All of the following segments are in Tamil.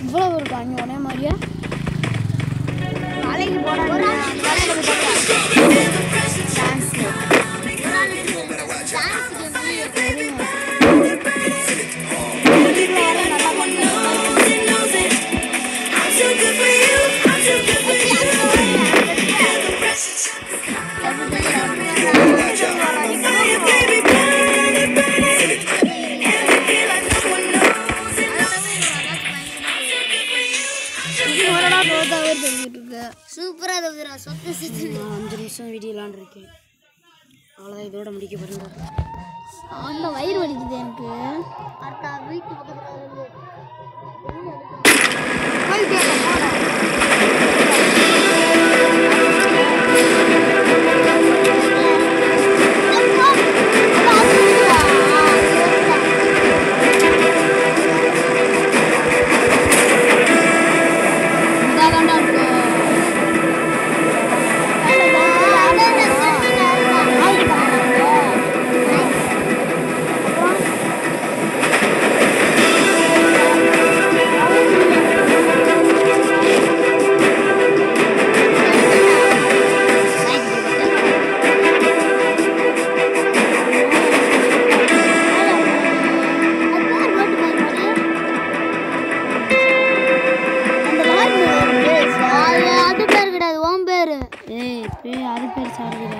இவ்வளவு இருக்காங்க ஒரே மாதிரியா மலைக்கு போறாங்க இவ்வளோடா ரோதாவே தெரிஞ்சிட்டு இருக்கு சூப்பரா தகுதுரா சொத்து சுத்து நான் அஞ்சு நிமிஷம் வீடியோ விளாண்டுருக்கேன் அவ்வளோதான் இதோட முடிக்க போகிறேன் அந்த வயிறு வலிக்குது எனக்கு அடுத்த வீட்டு பக்கத்துல இருந்து இதாதான்டா இருக்கு அது பேர் கிடையாது ஓம் பேரு ஏய் பேய் அது பேர் சாடுகிறா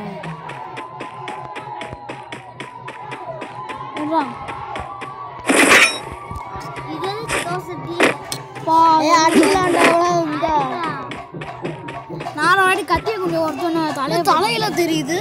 இது தோசை நாலு வாட்டி கத்திய கொண்டு ஒருத்தன தலைய தலையில தெரியுது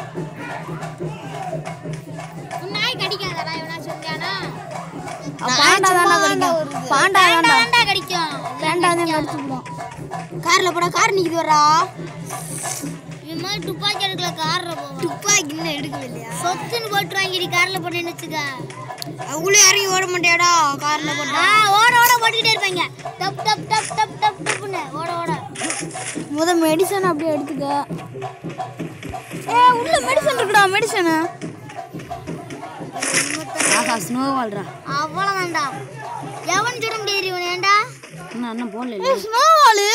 நாய் கடிக்காதடா இவனா சொல்லியானா பாண்டா தாண்டா கடிக்கும் பாண்டா தாண்டா தாண்டா கடிக்கும் வேண்டா தான் கடிச்சுடுவோம் கார்ல போடா கார் நிக்குது வரா இது மாதிரி துப்பாக்கி எடுக்கல கார்ல போவோம் துப்பாக்கி இன்னும் எடுக்கவே இல்லையா சொத்துன்னு போட்டு வாங்கிடி கார்ல போட்டு நினைச்சுக்க அவங்களே இறங்கி ஓட மாட்டியாடா கார்ல போட்டா ஓட ஓட போட்டுக்கிட்டே இருப்பாங்க டப் டப் டப் டப் டப் டப்னு ஓட ஓட முத மெடிசன் அப்படியே எடுத்துக்க ஏ உள்ள மெடிசன் இருக்குடா மெடிசன் ஆஹா ஸ்னோ வாழ்றா அவ்வளவுதான்டா எவன் சுட முடியாது இவன் ஏன்டா இன்னும் அண்ணன் போடல ஸ்னோவாலு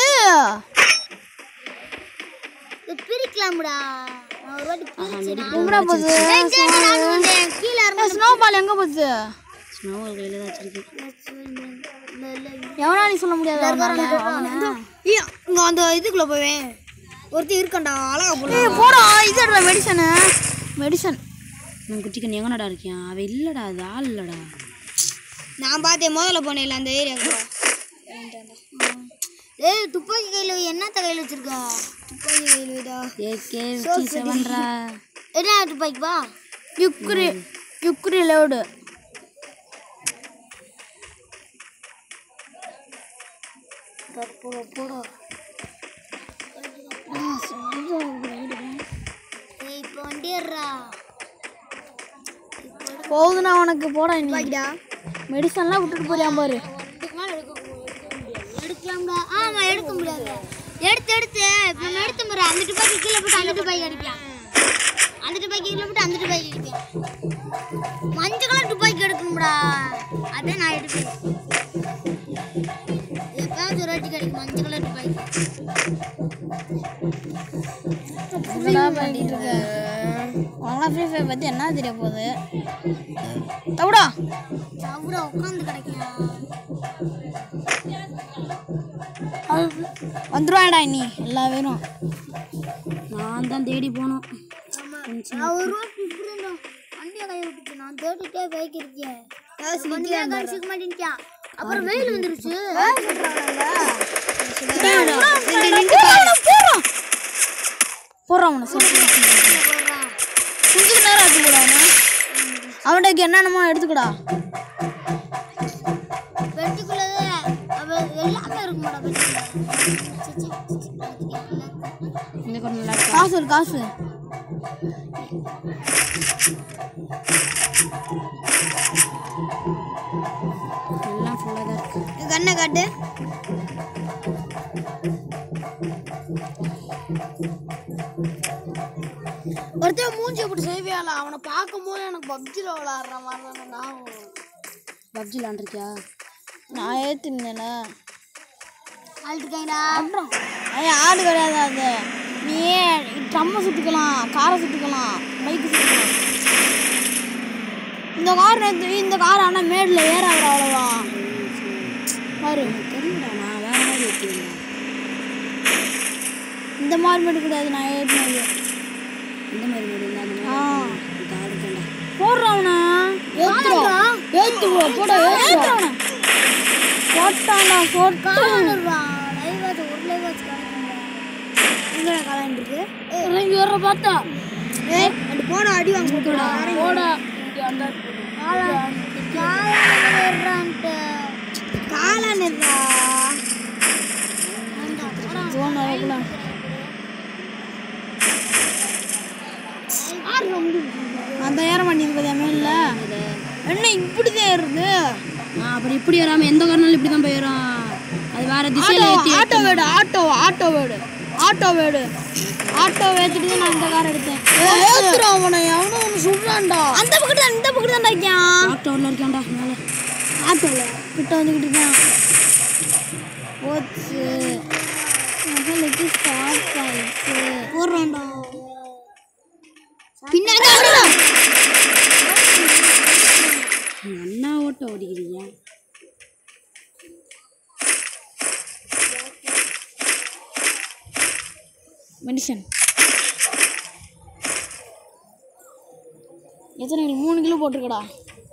இது பிரிக்கலாம்டா நான் ஒரு வாட்டி பிரிச்சேனா? எங்கடா போகுது ஏய், சரி, நான் வந்தேன். கீழே இறங்கு. ஸ்னோபால் எங்க போச்சு ஸ்னோ கையில் தான் வச்சிருக்கேன் எவனா நீ சொல்ல முடியாது இங்க அந்த இதுக்குள்ள போவேன் ஒருத்தர் இருக்கண்டா அழகா போல ஏய் போடா இது எடுடா மெடிசன் மெடிசன் நான் குட்டி கண்ணு எங்கனடா இருக்கேன் அவன் இல்லடா அது ஆள் இல்லடா நான் பார்த்தேன் முதல்ல போனேன்ல அந்த ஏரியாவுக்கு ஏய் துப்பாக்கி கையில வை. என்னத்த கையில வச்சிருக்கா துப்பாக்கி கையில வைடா ஏகே செவன்ரா என்ன துப்பாக்கி பா யுக்ரி யுக்ரி லோடு ஏய் இப்போ வண்டிடுறா போகுதுண்ணா உனக்கு போடா நீ துப்பாக்கிடா மெடிசன்லாம் விட்டுட்டு போறியா பாரு ஒன்றுக்கு மேலே எடுக்க எடுக்கலாம்டா ஆமா எடுக்க முடியாது எடுத்து எடுத்து இப்போ நம்ம எடுத்து முறை அந்த துப்பாக்கி கீழே போட்டு அந்த துப்பாக்கி அடிக்கலாம் அந்த துப்பாக்கி கீழே போட்டு அந்த துப்பாக்கி அடிப்பேன் மஞ்சள் கலர் துப்பாக்கி எடுக்கணும்டா அதான் நான் எடுப்பேன் எப்பயாவது ஒரு வாட்டி கிடைக்கும் மஞ்சள் கலர் துப்பாக்கி என்னடா பண்ணிட்டு இருக்க உனக்கு ஃப்ரீ ஃபயர் பத்தி என்ன தெரிய போகுது தவிடா அவ்வளோ உட்காந்து கிடைக்கும் வந்துருவாடா நீ எல்லா பேரும் நான் தான் தேடி போனோம் நான் ஒரு ரூபா இப்படிதான் வண்டியை கை விட்டுச்சு நான் தேடிட்டே பைக் இருக்கேன் வண்டியை கடிச்சிக்க மாட்டேன்ட்டான் அப்புறம் வெயில் வந்துருச்சு போடுறான் உன கொஞ்ச நேரம் ஆச்சு கூட அவனை அவன்கிட்ட என்னென்னமோ எடுத்துக்கடா பெட்டிக்குள்ளது அவ எல்லாமே இருக்கும் மேடம் பெட்டிக்குள்ள இந்த கூட நல்லா இருக்கு காசு இருக்கு, காசு எல்லாம் ஃபுல்லாக தான் இருக்கு கண்ணை காட்டு ஒருத்தன் மூஞ்சி அப்படி செய்வியால அவனை பார்க்கும்போது எனக்கு பப்ஜியில் விளாடுற மாதிரி தானே நான் பப்ஜி விளாண்டுருக்கியா நான் ஏற்றுனேல அழுதுக்காங்கடா அப்புறம் ஐயா ஆடு கிடையாது அது நீ ட்ரம்மை சுட்டுக்கலாம் காரை சுட்டுக்கலாம் பைக்கு சுட்டுக்கலாம் இந்த கார் நேத்து இந்த கார் ஆனால் மேடில் ஏறாது அவ்வளோவா பாரு தெரியலடா நான் வேற மாதிரி ஏற்றிருந்தேன் இந்த மாதிரி மேடு கிடையாது நான் ஏறினது இந்த மாதிரி மாடு இருந்தா அந்த ஆ. மாதிரி இந்த ஆடு தான்டா போடுறவனா ஏத்துறா ஏத்துவா போட ஏத்துறவனா போட்டானா போட்டானா லைவ் வாட்ச் ஒரு லைவ் வாட்ச் கிடைக்குங்க எங்கடா காலான் இருக்கு இறங்கி வர பார்த்தா ஏய் அது போட அடி வாங்க போடா போடா அந்த காளான் இருக்கா ஜோன் வரக்குள்ள அந்த ஏற மாட்டேங்குது பாத்தியா மேல என்ன இப்படிதான் ஏறுது ஆ அப்புறம் இப்படி வராம எந்த காரணம் இப்படி தான் போயிடும் அது வேற திசையில ஆட்டோ ஏற்றி ஆட்டோ வேடு ஆட்டோ ஆட்டோ வேடு ஆட்டோ வேடு ஆட்டோ ஏத்திட்டு தான் நான் இந்த கார் எடுத்தேன் ஏத்துறான் அவனை அவனும் ஒன்று சொல்றான்டா அந்த பக்கத்து தான் இந்த பக்கத்து தான் இருக்கான் ஆட்டோவில் இருக்கான்டா மேலே ஆட்டோல கிட்ட வந்துக்கிட்டு இருக்கான் போச்சு முதலுக்கு ஸ்டார்ட் ஆயிடுச்சு போடுறான்டா பின்னாடி என்ன ஓட்டம் ஓடிக்கிறீங்க மெடிசன் எத்தனை கிலோ மூணு கிலோ போட்டிருக்கடா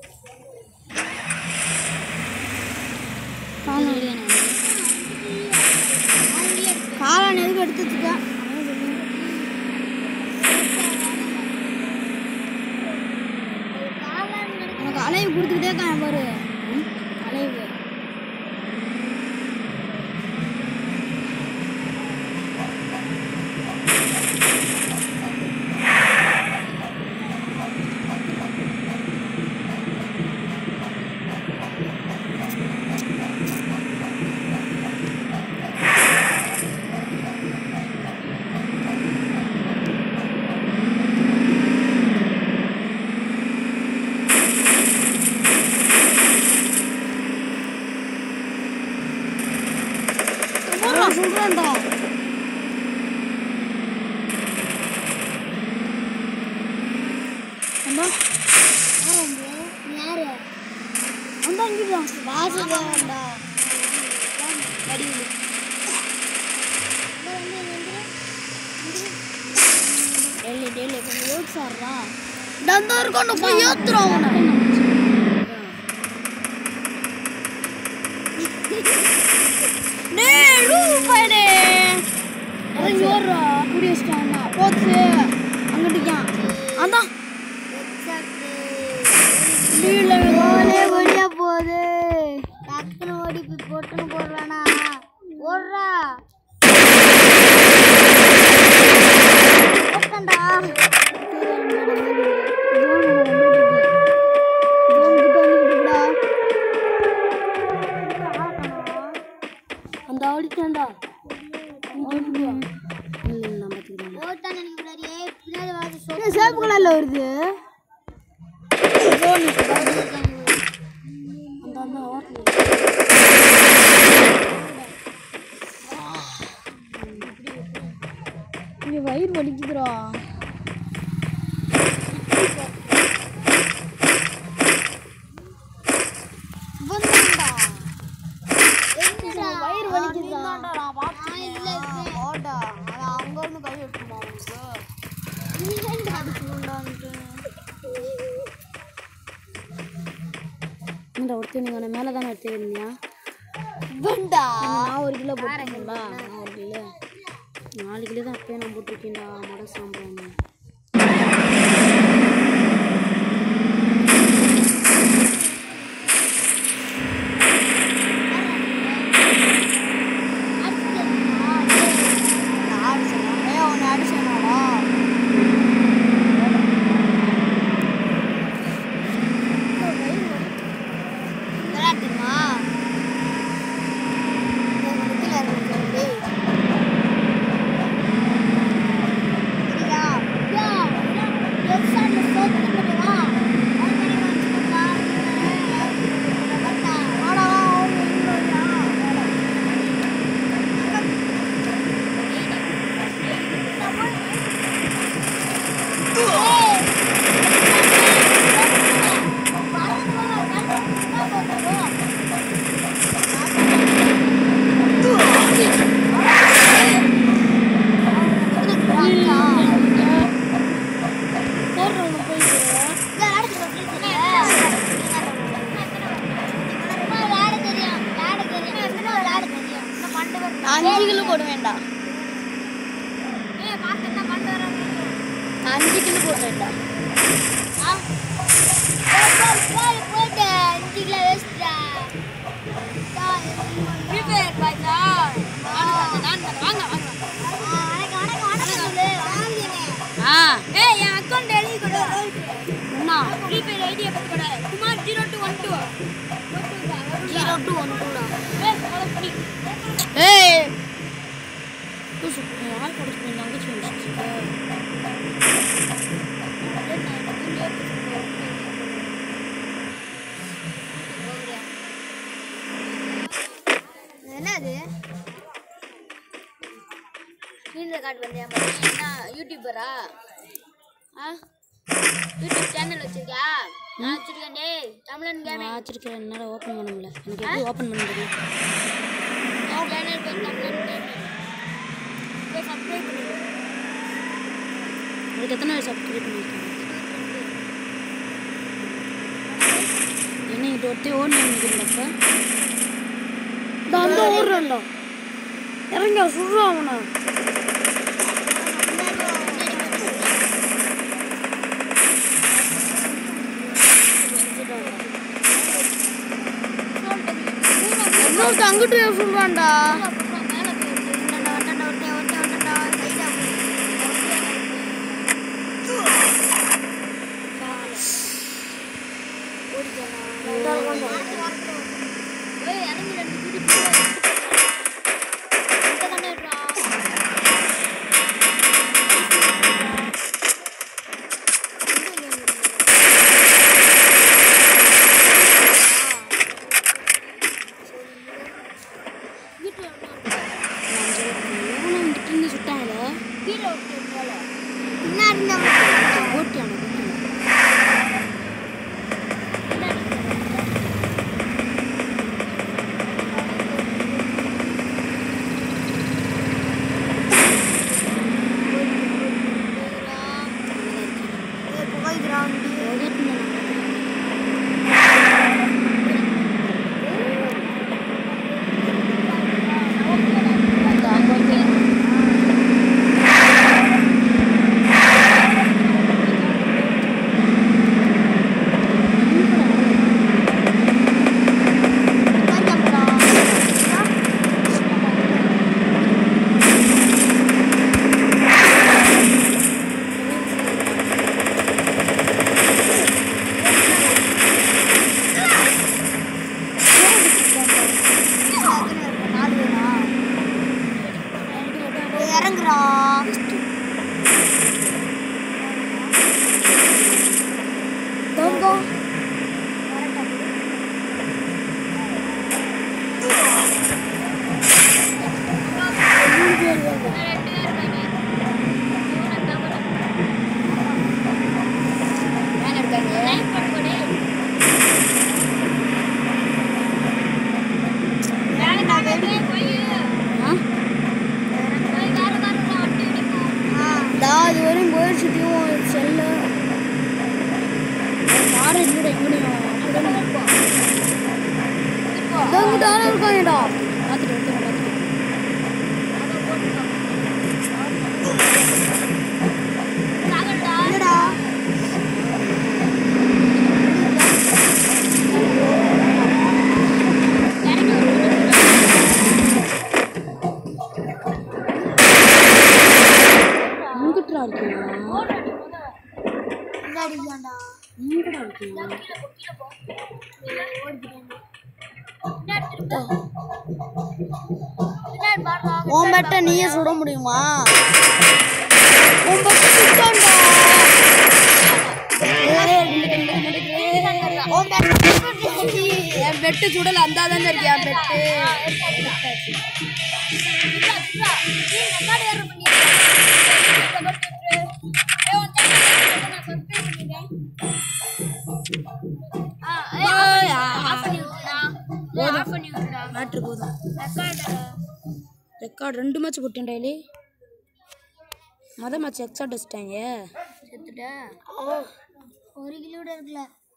காளான் எதுக்கு எடுத்து வச்சுக்க உனக்கு அலைவு கொடுத்துக்கிட்டே இருக்கான் பாரு அலைவு சொல்றேன்டா அண்ணா யாரு அந்த அங்கிட்டான் வாசுதேவன்டா டெல்லி டெல்லி கொஞ்சம் யோசிச்சு ஆடுறா தந்தா இருக்கணும் போய் ஏத்துறோம் அவனை டேய் ரூபாய்டே இறங்கி ஓடுறா குடி வச்சிட்டான் போச்சு அங்கிட்டிக்கான் அதான் வீட்டில் ஓலே ஒடியா போகுது டக்குன்னு ஓடி போய் பொட்டுன்னு போடுறானா ஓடுறா போட்டேன்டா அந்த ஆடிட்டான்டா ம், நான் பார்த்துக்கிறேன் ஓட்டான்னு எனக்கு முன்னாடியே பின்னாடி வாசி சொல்லு சேப்பு கலர்ல வருது அந்த அந்த ஓட்டல் இங்க வயிறு வலிக்குதுடா வந்துடா என்னடா வயிறு வலிக்குதுடா நான் இதுல இருக்கேன் ஓடா அது அங்க இருந்து கை எடுத்துமா உனக்கு நீ ஏன்டா அதுக்கு இந்த ஒருத்தர் நீங்கள் மேலே தானே எடுத்துக்கிறீங்க வேண்டா நான் ஒரு கிலோ போட்டுருக்கேன்டா நான் ஒரு கிலோ நாலு கிலோ தான் அப்பயே நான் போட்டிருக்கேன்டா மட சாம்பிராணி அடிச்சேன் உன்னை அடிச்சேனாடா விளையாட்டுமா கீழே இறங்கி சரியா அஞ்சு கிலோ போடுவேன்டா அஞ்சு கிலோ போடுவேன்டா போட்டு அஞ்சு கிலோ வேஸ்டா ஆ ஏய் என் அக்கௌண்ட் எழுதி கொடு என்ன ஃப்ரீ ஃபயர் ஐடியா பத்தி கொடு Kumar zero two one two zero two one டூடா ஏய் ஃபாலோ பண்ணி ஏய் லூசு, நீ யார் கூட போய் தங்கச்சி வச்சுட்டு இருக்க? என்னது நீண்ட கார்டு வந்தியா என்ன யூடியூபரா ஆ யூடியூப் சேனல் வச்சிருக்கியா நான் வச்சிருக்கேன் டேய் தமிழன் நான் கேமிங் வச்சிருக்கேன் என்னால் ஓப்பன் பண்ண முடியல எனக்கு எப்படி ஓப்பன் பண்ண தெரியும் என் சேனல் பேர் தமிழன் கேமிங் போய் சப்ஸ்கிரைப் பண்ணு அதுக்கு எத்தனை பேர் சப்ஸ்கிரைப் பண்ணியிருக்காங்க என்ன இது ஒருத்தே ஓன் நினைக்கிறப்ப அந்த ஓடுறான்டா இறங்க சுடுறான் அவனை இன்னொருத்த அங்கிட்டு சொல்றான்டா மேலே போய் ஒட்டண்டா ஒட்டண்டா ஒட்டே ஒட்டே ஒட்டண்டா சைடாக போய் இறங்கி ரெண்டு குடி இந்த கண்ணு விட்றா வீட்டில் எவ்வளோ வந்துட்டு இருந்து சுட்டாங்களே கீழே விட்டு போல பின்னாடி இருந்தவன் ஓட்டியான புகைக்கிறான் இறங்குறா டா இது வரையும் போயிடுச்சுட்டியும் செல்ல யாரும் எங்கூட எங்கூடையும் இங்கிட்ட இருக்காங்கடா பார்த்துட்டு ஒருத்தர் பார்த்துட்டு என்னடா இங்கிட்டா இருக்கீங்களா முன்னாடியாண்டா இங்கடா இருக்கீங்க உன் பெட்டை நீயே சுட முடியுமா உன் பெட்டை சுட்டான்டா உன் பெட்டை சுட்டுச்சு. என் பெட்டு சுடல அந்த தானே இருக்கியா பெட்டு மேட்ரு போதும் ரெக்கார்ட் ரெண்டு மேட்ச் போட்டேன் டெய்லி மொதல் மேட்ச் எக்ஸ்ட்ரா அடிச்சிட்டாங்க ஒரு கிலோ இருக்குல்ல